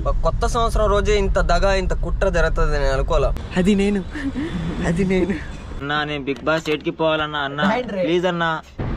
ఒక కొత్త సంవత్సరం రోజే ఇంత దగా ఇంత కుట్ర జరుగుతుంది నేను అనుకోలే అది నేను అది నేను అన్నా నేను బిగ్ బాస్ ఎయిట్ కి పోవాలన్నా అన్న ప్లీజ్ అన్నా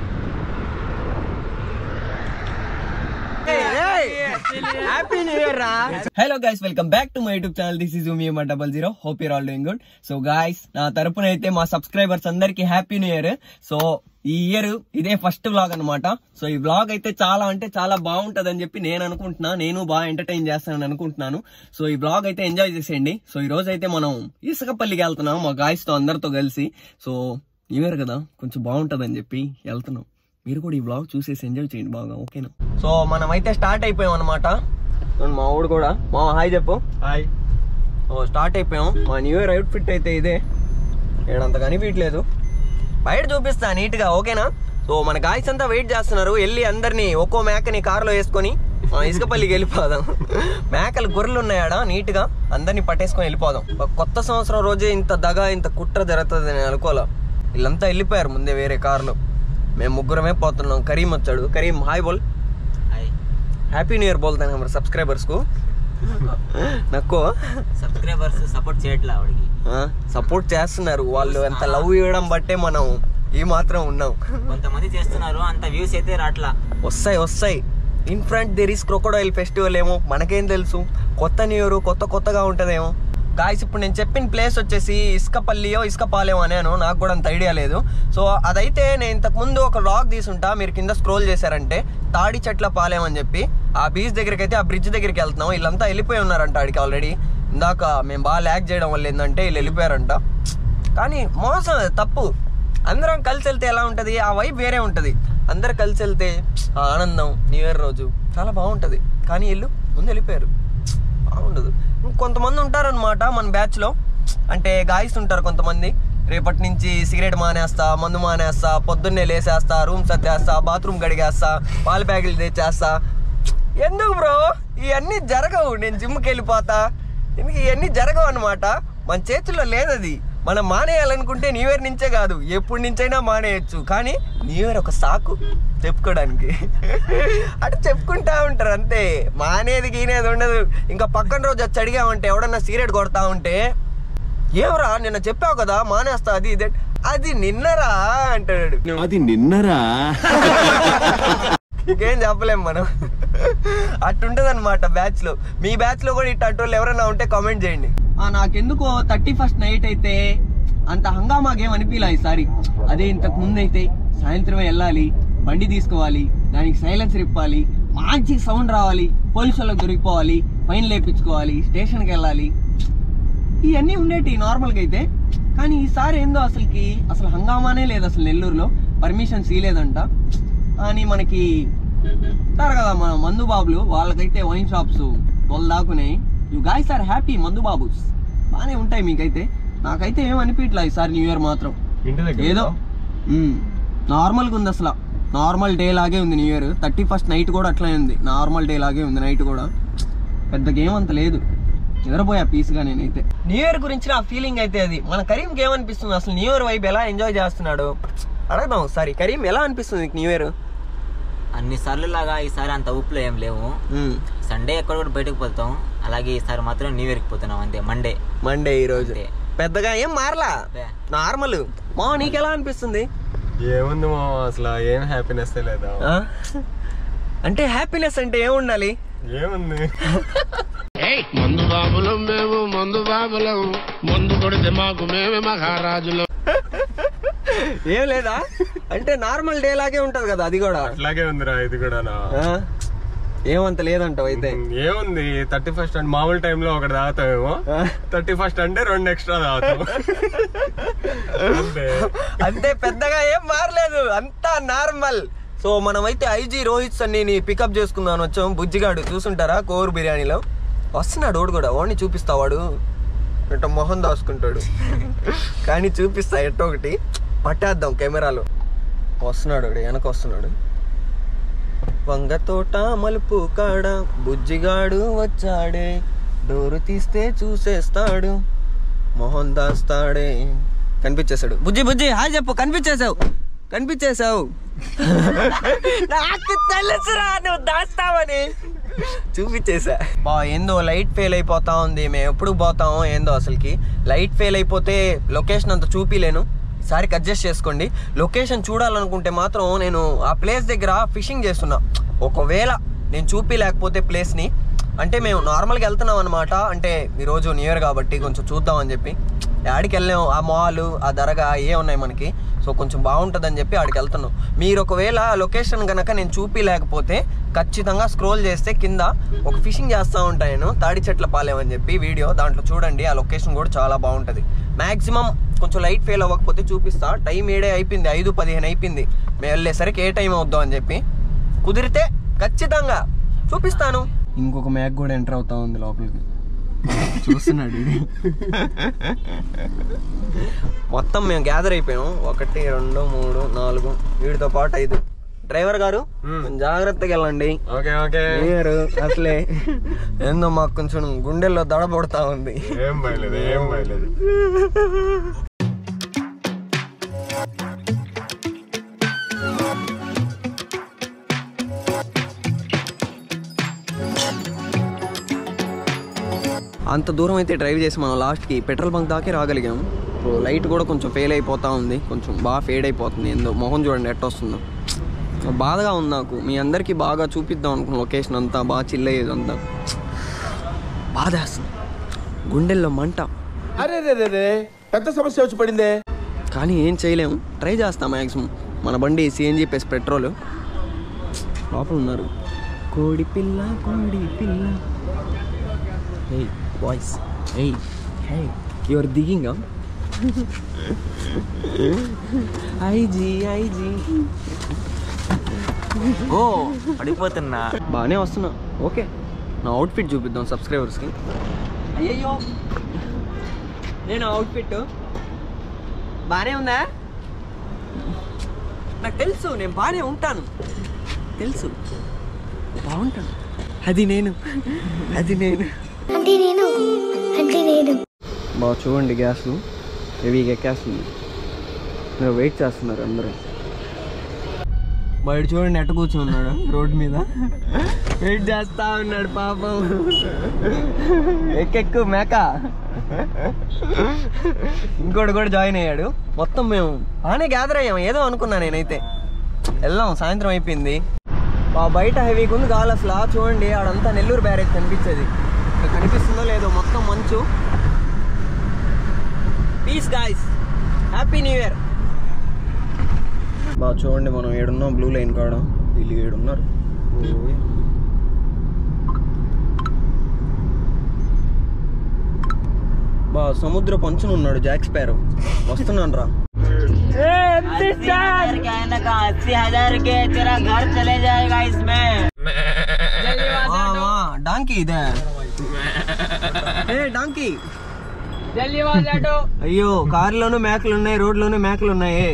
హ్యాపీ న్యూ ఇయర్ రా hello guys welcome back to my YouTube channel this is me double zero hope you're all doing good so guys నా తరపున అయితే మా సబ్స్క్రైబర్స్ అందరికి హ్యాపీ న్యూ ఇయర్ సో ఈ ఇయర్ ఇదే ఫస్ట్ వ్లాగ్ అన్నమాట so ఈ వ్లాగ్ అయితే చాలా అంటే చాలా బాగుంటది అని చెప్పి నేను అనుకుంటున్నా నేను బాగా ఎంటర్టైన్ చేస్తానని అనుకుంటున్నాను సో ఈ వ్లాగ్ అయితే ఎంజాయ్ చేసేయండి సో ఈ రోజు అయితే మనం ఇసుకపల్లికి వెళ్తున్నాం మా గాయస్ తో అందరితో కలిసి సో న్యూ ఇయర్ కదా కొంచెం బాగుంటదని చెప్పి వెళ్తున్నాం మీరు కూడా ఈ బ్లాగ్ చూసేసి ఎంజాయ్ చేయండి బాగా ఓకేనా సో మనం అయితే స్టార్ట్ అయిపోయాం అనమాట మా ఊడు కూడా మా హాయ్ చెప్పు హాయ్ ఓ స్టార్ట్ అయిపోయాం మా న్యూ ఇయర్ అవుట్ ఫిట్ అయితే ఇదే ఏడంత కనిపించలేదు బయట చూపిస్తా నీట్ గా ఓకేనా సో మన గాయస్ అంతా వెయిట్ చేస్తున్నారు వెళ్ళి అందరినీ ఒక్కో మేకని కారులో వేసుకొని ఆ, ఇసుకపల్లికి వెళ్ళిపోదాం మేకలు గొర్రెలు ఉన్నాయాడ నీట్ గా అందరినీ పట్టేసుకొని వెళ్ళిపోదాం ఒక కొత్త సంవత్సరం రోజే ఇంత దగా ఇంత కుట్ర జరుగుతుంది నేను అనుకోలే వీళ్ళంతా వెళ్ళిపోయారు ముందే వేరే కారులో మేము ముగ్గురమే పోతున్నాం కరీం వచ్చాడు కరీం హాయ్ బోల్ హాయ్ హ్యాపీ న్యూ ఇయర్ బోల్తాను హమాरे సబ్స్క్రైబర్స్ కు నక్కో సబ్స్క్రైబర్స్ సపోర్ట్ చేయట్లే ఆవిడకి సపోర్ట్ చేస్తున్నారు వాళ్ళు ఎంత లవ్ ఇవ్వడం బట్టే మనం ఈ మాత్రం ఉన్నాం కొంతమంది చేస్తున్నారు అంత వ్యూస్ అయితే రాట్లా వస్తాయి వస్తాయి in front there is crocodile festival ఏమో మనకేం తెలుసు కొత్త న్యూ ఇయర్ కొత్త కొత్తగా ఉంటదేమో గాయస్ ఇప్పుడు నేను చెప్పిన ప్లేస్ వచ్చేసి ఇసుకపల్లియో ఇసుకపాలెం అనేను నాకు కూడా అంత ఐడియా లేదు సో అదైతే నేను ఇంతకు ముందు ఒక లాగ్ తీసుంటా మీరు కింద స్క్రోల్ చేశారంటే తాడి చెట్ల పాలెం అని చెప్పి ఆ బీచ్ దగ్గరికి అయితే ఆ బ్రిడ్జ్ దగ్గరికి వెళ్తున్నాం వీళ్ళంతా వెళ్ళిపోయి ఉన్నారంట ఆడికి ఆల్రెడీ ఇందాక మేము బాగా ల్యాక్ చేయడం వల్ల ఏంటంటే వీళ్ళు వెళ్ళిపోయారంట కానీ మోసం అది తప్పు అందరం కలిసి వెళ్తే ఎలా ఉంటది ఆ వైబ్ వేరే ఉంటది అందరు కలిసి వెళ్తే ఆ ఆనందం న్యూ ఇయర్ రోజు చాలా బాగుంటది కానీ వీళ్ళు ముందు వెళ్ళిపోయారు బాగుండదు కొంతమంది ఉంటారనమాట మన బ్యాచ్ లో అంటే గాయస్ ఉంటారు కొంతమంది రేపటి నుంచి సిగరెట్ మానేస్తా మందు మానేస్తా పొద్దున్నే లేసేస్తా రూమ్ సర్దేస్తా బాత్రూమ్ గడిగేస్తా పాల ప్యాకెట్లు తెచ్చేస్తా ఎందుకు బ్రో ఇవన్నీ జరగవు నేను జిమ్కి వెళ్ళిపోతా ఎందుకు ఇవన్నీ జరగవు అనమాట మన చేతుల్లో లేదది మనం మానేయాలనుకుంటే న్యూ ఇయర్ నుంచే కాదు ఎప్పటి నుంచైనా మానేయచ్చు కానీ న్యూ ఇయర్ ఒక సాకు చెప్పుకోవడానికి అటు చెప్పుకుంటా ఉంటారు అంతే మానేది గీనేది ఉండదు ఇంకా పక్కన రోజు వచ్చి అడిగామంటే ఎవడన్నా సిగరెట్ కొడతా ఉంటే ఏమరా నిన్న చెప్పావు కదా మానేస్తా అది ఇది అంటే, అది నిన్నరా అంటాడు అది నిన్నరా ఇంకేం చెప్పలేం మనం అట్టుంటది అనమాట బ్యాచ్ లో మీ బ్యాచ్ లో కూడా ఇట్టు అటు ఎవరైనా ఉంటే కామెంట్ చేయండి నాకెందుకో థర్టీ ఫస్ట్ నైట్ అయితే అంత హంగామాగేం అనిపించలే ఈసారి అదే ఇంతకు ముందు అయితే సాయంత్రం వెళ్ళాలి బండి తీసుకోవాలి దానికి సైలెన్సర్ ఇప్పాలి మంచి సౌండ్ రావాలి పోలీసు వాళ్ళకి దొరికిపోవాలి ఫైన్ లేపించుకోవాలి స్టేషన్కి వెళ్ళాలి ఇవన్నీ ఉండేటి నార్మల్గా అయితే కానీ ఈసారి ఏందో అసలుకి అసలు హంగామానే లేదు అసలు నెల్లూరులో పర్మిషన్స్ ఇలేదంట కానీ మనకి ఉంటారు కదా మన మందు బాబులు వాళ్ళకైతే వైన్ షాప్స్ వాళ్ళు దాకున్నాయి యు గాయస్ ఆర్ హ్యాపీ మందు బాబుస్ బాగానే ఉంటాయి మీకైతే నాకైతే ఏం అనిపించలే ఈసారి న్యూ ఇయర్ మాత్రం ఏదో నార్మల్గా ఉంది అసలు నార్మల్ డే లాగే ఉంది new year thirty first night కూడా అట్లనే ఉంది నార్మల్ డే లాగే ఉంది నైట్ కూడా పెద్ద గేమ్ అంత లేదు నిద్రపోయా పీస్గా నేనైతే న్యూ ఇయర్ గురించి నా ఫీలింగ్ అయితే అది మన కరీంకి ఏమనిపిస్తుంది అసలు న్యూ ఇయర్ వైబ్ ఎలా ఎంజాయ్ చేస్తున్నాడు అడగదాం ఒకసారి కరీం ఎలా అనిపిస్తుంది నీకు న్యూ ఇయర్ అన్ని సార్లు లాగా ఈసారి అంత ఊపులో ఏం లేవు సండే ఎక్కడ కూడా బయటకు పోతాం అలాగే ఈసారి మాత్రం న్యూ ఇయర్కి పోతున్నాం అంతే మండే మండే ఈ రోజు అంతే. పెద్దగా ఏం మారలా అదే. నార్మల్ మా నీకెలా అనిపిస్తుంది ఏముంది మా అసలు ఏం హ్యాపీనెస్ లేదా ఆ? అంటే హ్యాపీనెస్ అంటే ఏముండాలి ఏముంది మందు బాబులం మేము మందు బాబులం మందు కొడితే మాకు మేమే మహారాజులం ఏం లేదా అంటే నార్మల్ డే లాగే ఉంటది కదా అది కూడా అట్లాగే ఉందిరా ఇది కూడా ఆ? ఏమంత లేదంటావు అయితే ఏముంది థర్టీ ఫస్ట్ అంటే మామూలు టైంలో ఒకటి తాగుతామేమో ఆ? థర్టీ ఫస్ట్ అంటే రెండు ఎక్స్ట్రా తాగుతాం అంతే అంతే పెద్దగా ఏం మారలేదు అంతా నార్మల్ సో మనమైతే ఐజీ రోహిత్ సన్నీని పికప్ చేసుకుందాం వచ్చాం బుజ్జిగాడు చూసుంటారా కోర్ బిర్యానీలో వస్తున్నాడు వాడు కూడా వాడిని చూపిస్తా వాడు ఇట్ట మొహం దాచుకుంటాడు కానీ చూపిస్తా ఎట్టో ఒకటి పట్టేద్దాం కెమెరాలో వస్తున్నాడు వాడు వెనక వస్తున్నాడు వంగ తోట మలుపు కాడ బుజ్జిగాడు వచ్చాడే డోరు తీస్తే చూసేస్తాడు మొహం దాస్తాడే కనిపించేశాడు బుజ్జి బుజ్జి హాయ్ చెప్పు కనిపించేశావు కనిపించేశావు నాకు తెలుసురా నువ్వు దాస్తావని చూపించేసా బా ఏందో లైట్ ఫెయిల్ అయిపోతా ఉంది మేము ఎప్పుడు పోతామో ఏందో అసలుకి లైట్ ఫెయిల్ అయిపోతే లొకేషన్ అంత చూపిలేను ఈసారికి అడ్జస్ట్ చేసుకోండి లొకేషన్ చూడాలనుకుంటే మాత్రం నేను ఆ ప్లేస్ దగ్గర ఫిషింగ్ చేస్తున్నా ఒకవేళ నేను చూపిలేకపోతే ప్లేస్ని అంటే మేము నార్మల్గా వెళ్తున్నాం అనమాట అంటే ఈరోజు న్యూ ఇయర్ కాబట్టి కొంచెం చూద్దామని చెప్పి ఆడికి వెళ్ళాము ఆ మాల్ ఆ దరగా ఏ ఉన్నాయి మనకి సో కొంచెం బాగుంటుందని చెప్పి ఆడికి వెళ్తున్నాం మీరు ఒకవేళ లొకేషన్ కనుక నేను చూపిలేకపోతే ఖచ్చితంగా స్క్రోల్ చేస్తే కింద ఒక ఫిషింగ్ చేస్తూ ఉంటాను నేను తాడి చెట్ల పాలెం అని చెప్పి వీడియో దాంట్లో చూడండి ఆ లొకేషన్ కూడా చాలా బాగుంటుంది మ్యాక్సిమం కొంచెం లైట్ ఫెయిల్ అవ్వకపోతే చూపిస్తా టైం ఏడే అయిపోయింది ఐదు పదిహేను అయిపోయింది మేము వెళ్ళేసరికి ఏ టైం అవుద్దాం అని చెప్పి కుదిరితే ఖచ్చితంగా చూపిస్తాను ఇంకొక మ్యాక్ కూడా ఎంటర్ అవుతా ఉంది లోపలికి చూస్తున్నాడు ఇది మొత్తం మేము గ్యాదర్ అయిపోయాం ఒకటి రెండు మూడు నాలుగు వీడితో పాటు ఐదు డ్రైవర్ గారు కొంచెం జాగ్రత్తగా వెళ్ళండి ఓకే ఓకే మీరు అసలే ఏందో మాకు కొంచెం గుండెల్లో దడ పడుతా ఉంది ఏం బయలేదు ఏం బయలేదు అంత దూరం అయితే డ్రైవ్ చేసి మనం లాస్ట్కి పెట్రోల్ బంక్ దాకే రాగలిగాం ఇప్పుడు లైట్ కూడా కొంచెం ఫెయిల్ అయిపోతా ఉంది కొంచెం బాగా ఫేడ్ అయిపోతుంది ఏందో మొహం చూడండి ఎట్ట వస్తుందో బాధగా ఉంది నాకు మీ అందరికీ బాగా చూపిద్దాం అనుకున్న లొకేషన్ అంతా బాగా చిల్ అయ్యేది అంతా బాధ వేస్తుంది గుండెల్లో మంట అరే రే రే రే పెద్ద సమస్య వచ్చి పడిందే కానీ ఏం చేయలేము ట్రై చేస్తాం మ్యాక్సిమం మన బండి సిఎన్జి ప్లస్ పెట్రోల్ లోపల ఉన్నారు కోడి పిల్ల కోడి పిల్ల ఏయ్ వాయిస్ ఏయ్ hey your digging IG IG ఓ పడిపోతున్నా బాగానే వస్తున్నా ఓకే నా అవుట్ఫిట్ చూపిద్దాం సబ్స్క్రైబర్స్కి అయ్యయ్యో నేను అవుట్ఫిట్ బాగానే ఉందా నాకు తెలుసు నేను బాగానే ఉంటాను తెలుసు బాగుంటాను అది నేను అది నేను అంటే నేను అంటే నేను బాగా చూడండి గ్యాస్ హెవీగా ఎక్కేస్తుంది మీరు వెయిట్ చేస్తున్నారు అందరూ బయట చూడండి ఎట్ట కూర్చున్నాడు రోడ్ మీద వెయిట్ చేస్తా ఉన్నాడు పాపం ఎక్కెక్కు మేక ఇంకోటి కూడా జాయిన్ అయ్యాడు మొత్తం మేము బాగానే గ్యాదర్ అయ్యాం ఏదో అనుకున్నా నేనైతే వెళ్దాం సాయంత్రం అయిపోయింది ఆ బయట హెవీగా ఉంది గాలి అసలు ఆ చూడండి ఆడంతా నెల్లూరు బ్యారేజ్ కనిపించేది ఇక్కడ కనిపిస్తుందో లేదో మొత్తం మంచు peace guys happy new year బాగా చూడండి మనం ఏడున్నాం బ్లూ లైన్ కాడ వీళ్ళు ఏడున్నారు ఓయ్. బా సముద్ర పంచున ఉన్నాడు జాక్ స్పారో వస్తున్నాను రా अस्सी हजार के तेरा घर चले जाएगा इसमें డాంకీ ఇదే ఏ డాంకీ అయ్యో కారులోనూ మేకలు ఉన్నాయి రోడ్లోనూ మేకలు ఉన్నాయి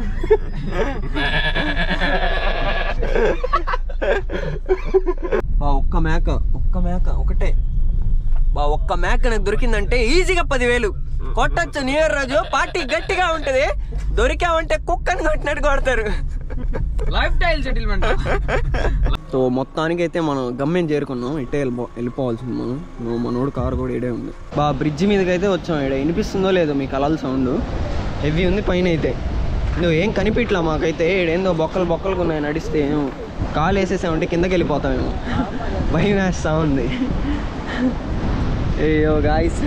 బా ఒక్క మేక ఒక్క మేక ఒకటే బా ఒక్క మేక నాకు దొరికిందంటే ఈజీగా పదివేలు కొట్టచ్చు న్యూ ఇయర్ రోజు పార్టీ గట్టిగా ఉంటది దొరికామంటే కుక్కని కొట్టినట్టు కొడతారు లైఫ్ స్టైల్ సెటిల్మెంట్ సో మొత్తానికి అయితే మనం గమ్యం చేరుకున్నాం ఇటే వెళ్ళిపో వెళ్ళిపోవాల్సింది మనం నువ్వు మనోడు కారు కూడా ఇడే ఉంది బా బ్రిడ్జ్ మీదకి అయితే వచ్చాం ఇక్కడ వినిపిస్తుందో లేదో మీకు అలల సౌండ్ హెవీ ఉంది పైన అయితే నువ్వు ఏం కనిపించలా మాకైతే ఈడేందో బొక్కలు బొక్కలు ఉన్నాయి నడిస్తే ఏం కాలు వేసేసామంటే కిందకి వెళ్ళిపోతామేమో భయం వేస్తా ఉంది అయ్యో గాయస్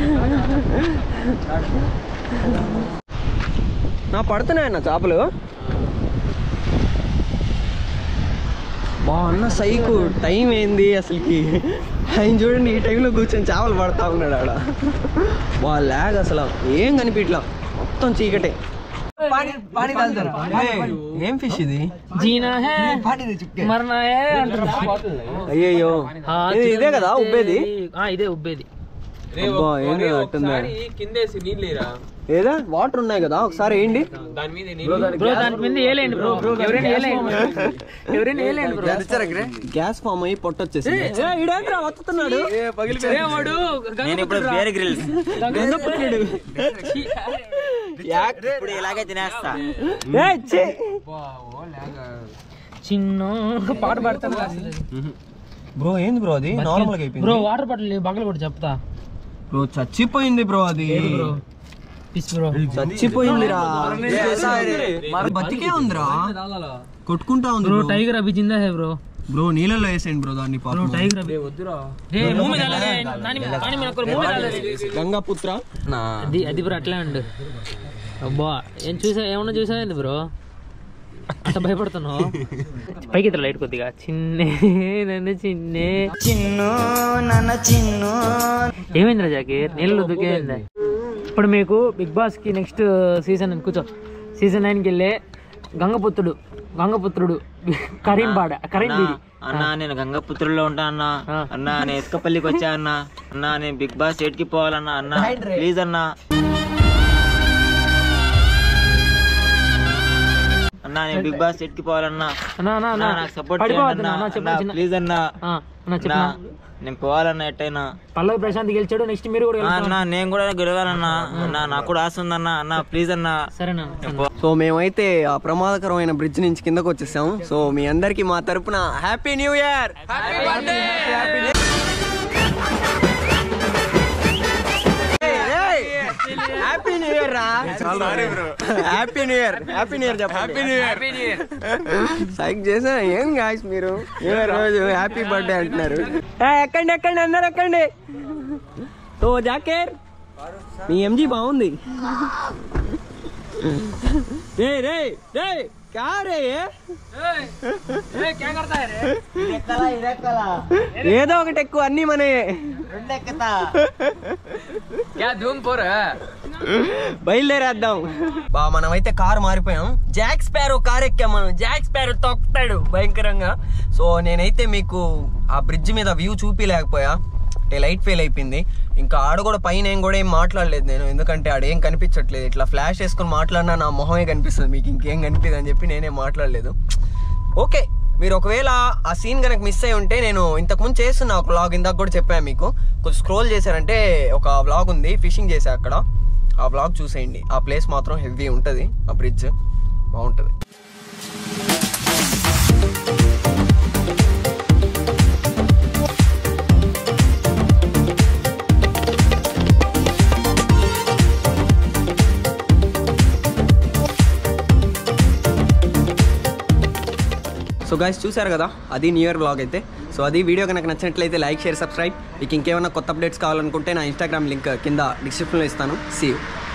నా పడుతున్నాయన్న చేపలు బా అన్న సైకు టైం ఏంది అసలుకి ఆయన చూడండి ఈ టైంలో కూర్చొని చేపలు పడతా ఉన్నాడు ఆడ బా లాగ్ అసలు ఏం కనిపించలా మొత్తం చీకటే ఏయ్, ఏం ఫిష్ ఇది జీనా హే మరనా హే అంటారు అయ్యయ్యో ఇది ఇదే కదా ఉబ్బేది ఆ, ఇదే ఉబ్బేది అబ్బా ఏంది అట్టుందా కిందేసి నీళ్ళేరా ఏదా వాటర్ ఉన్నాయి కదా ఒకసారి ఏంటి దాని మీద బ్రో దాని మీద ఏలేండి బ్రో ఎవరైనా ఏలేండి ఎవరైనా ఏలేండి బ్రో గ్యాస్ ఫామ్ అయ్యి పొట్టొచ్చేసింది ఏ, ఈడేంట్రా వస్తున్నాడు ఏ వాడు నేను ఇప్పుడు వేరే గ్రిల్స్ గంగపల్లిడు. యాక్. ఇప్పుడు ఇలాగే తినేస్తా ఏ, ఛీ. చిన్న పాట పాడతాను బ్రో ఏంది బ్రో అది నార్మల్ గా అయిపోయింది బ్రో వాటర్ బాటిల్ బగలు కూడా చెప్తా బ్రో చచ్చిపోయింది బ్రో అది బ్రో పిస్ బ్రో చచ్చిపోయిందిరా మరి బతికే ఉందిరా కొట్టుకుంటా ఉంది బ్రో బ్రో టైగర్ అభి జిందా హై బ్రో బ్రో నీళ్ళలో వేసేయండి బ్రో దాన్ని బ్రో పాపం టైగర్ అభి రే మూవ్ మీద అలా రే. దాని మీద దాని మీద మూవ్ మీద అలా రే. గంగాపుత్ర నా అది అది బ్రో అట్లే ఉండు అబ్బా ఏం చూసా ఏమన్నా చూసావేంది బ్రో అంత భయపడుతున్నావు పైకి ఎత్తురా లైట్ కొద్దిగా చిన్నే నన్ను చిన్నే చిన్ను నన్న చిన్ను ఏమైందిరా జాకీర్ నీళ్ళు దుకేమైందా ఇప్పుడు మీకు బిగ్ బాస్ కి నెక్స్ట్ సీజన్ కూర్చో సీజన్ నైన్ కి వెళ్ళే గంగపుత్రుడు గంగపుత్రుడు కరీంబాడ కరీంబీడి అన్న నేను గంగపుత్రుల్లో ఉంటా అన్న ఆ. అన్న నేను ఇసుకపల్లికి వచ్చా అన్న అన్న నేను బిగ్ బాస్ ఎయిట్ కి పోవాలన్నా అన్న ప్లీజ్ అన్న అన్న నేను బిగ్ బాస్ ఎయిట్ కి పోవాలన్నా అన్నా అన్నా అన్న, అన్నా నాకు సపోర్ట్ పడిపోవద్దు చేయండి అన్నా అన్న చెప్పు చిన్న ప్లీజ్ అన్న ఆ, అన్నా అన్న, చెప్పు నేను పోవాలన్నా ఎట్టయినా పల్లవి ప్రశాంత్ గెలిచాడు నెక్స్ట్ మీరు కూడా ఆ, గెలుస్తారు అన్న నేను కూడా గెలవాలన్నా అన్న నాకు కూడా ఆశ ఉందన్న అన్న ప్లీజ్ అన్న సరేనా సో మేమైతే ఆ ప్రమాదకరమైన బ్రిడ్జ్ నుంచి కిందకు వచ్చేసాం సో మీ అందరికి మా తరపున happy new year happy new year రా happy new year happy new year happy new year psych చేసా ఏం గాయస్ మీరు న్యూ ఇయర్ రోజు హ్యాపీ బర్త్డే అంటున్నారు ఏ, ఎక్కండి ఎక్కండి అందరు ఎక్కండి సో జాకేర్ మీ ఎంజీ బాగుంది రే రే రే క్యా రే ఏ? ఏదో ఒకటి ఎక్కువ అన్ని మనే బయలుదేరేద్దాం బా మనం అయితే కారు మారిపోయాం జాక్ స్పారో కార్ ఎక్కాం మనం జాక్ స్పారో తొక్కుతాడు భయంకరంగా సో నేనైతే మీకు ఆ బ్రిడ్జ్ మీద వ్యూ చూపిలేకపోయా అంటే లైట్ ఫెయిల్ అయిపోయింది ఇంకా ఆడ కూడా పైన ఏం కూడా ఏం మాట్లాడలేదు నేను ఎందుకంటే ఆడ ఏం కనిపించట్లేదు ఇట్లా ఫ్లాష్ వేసుకొని మాట్లాడినా నా మొహమే కనిపిస్తుంది మీకు ఇంకేం కనిపిస్తుంది అని చెప్పి నేనే మాట్లాడలేదు ఓకే మీరు ఒకవేళ ఆ సీన్ కనుక మిస్ అయి ఉంటే నేను ఇంతకుముందు చేస్తున్నా ఒక వ్లాగ్ ఇందాక కూడా చెప్పాను మీకు కొంచెం స్క్రోల్ చేశారంటే ఒక వ్లాగ్ ఉంది ఫిషింగ్ చేసా అక్కడ ఆ వ్లాగ్ చూసేయండి ఆ ప్లేస్ మాత్రం హెవీ ఉంటుంది ఆ బ్రిడ్జ్ బాగుంటుంది సో గైస్ చూసారు కదా అది న్యూ ఇయర్ బ్లాగ్ అయితే సో అది వీడియో కనుక నచ్చినట్లయితే లైక్ షేర్ సబ్స్క్రైబ్ మీకు ఇంకేమైనా కొత్త అప్డేట్స్ కావాలనుకుంటే నా ఇన్స్టాగ్రామ్ లింక్ కింద డిస్క్రిప్షన్లో ఇస్తాను సీ యూ